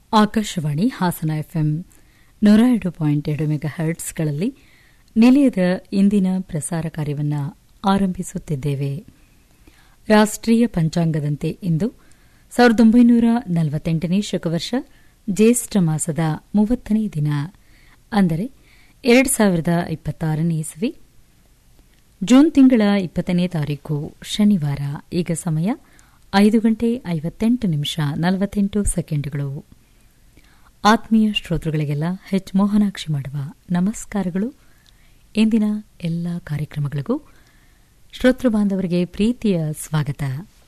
Akashvani Hassan FM ನೂರ ಎರಡು point ಎರಡು ಮೆಗಾ ಹರ್ಟ್ಸ್ಗಳಲ್ಲಿ ನಿಲಯದ ಇಂದಿನ ಪ್ರಸಾರ ಕಾರ್ಯವನ್ನು ಆರಂಭಿಸುತ್ತಿದ್ದೇವೆ ರಾಷ್ಟೀಯ ಪಂಚಾಂಗದಂತೆ ಇಂದು ಸಾವಿರದ ಒಂಬೈನೂರ ನಲವತ್ತೆಂಟನೇ ಶಕವರ್ಷ ಜ್ಯೇಷ್ಠ ಮಾಸದ ಮೂವತ್ತನೇ ದಿನ ಅಂದರೆ ಎರಡು ಸಾವಿರದ ಇಪ್ಪತ್ತಾರನೇ ಇಸವಿ ಜೂನ್ ತಿಂಗಳ ಇಪ್ಪತ್ತನೇ ತಾರೀಕು ಶನಿವಾರ ಈಗ ಸಮಯ ಐದು ಗಂಟೆ ಐವತ್ತೆಂಟು ನಿಮಿಷ ನಲವತ್ತೆಂಟು ಸೆಕೆಂಡ್ಗಳು ಆತ್ಮೀಯ ಶ್ರೋತೃಗಳಿಗೆಲ್ಲ ಹೆಚ್ ಮೋಹನಾಕ್ಷಿ ಮಾಡುವ ನಮಸ್ಕಾರಗಳು ಇಂದಿನ ಎಲ್ಲ ಕಾರ್ಯಕ್ರಮಗಳಿಗೂ ಶ್ರೋತೃ ಬಾಂಧವರಿಗೆ ಪ್ರೀತಿಯ ಸ್ವಾಗತ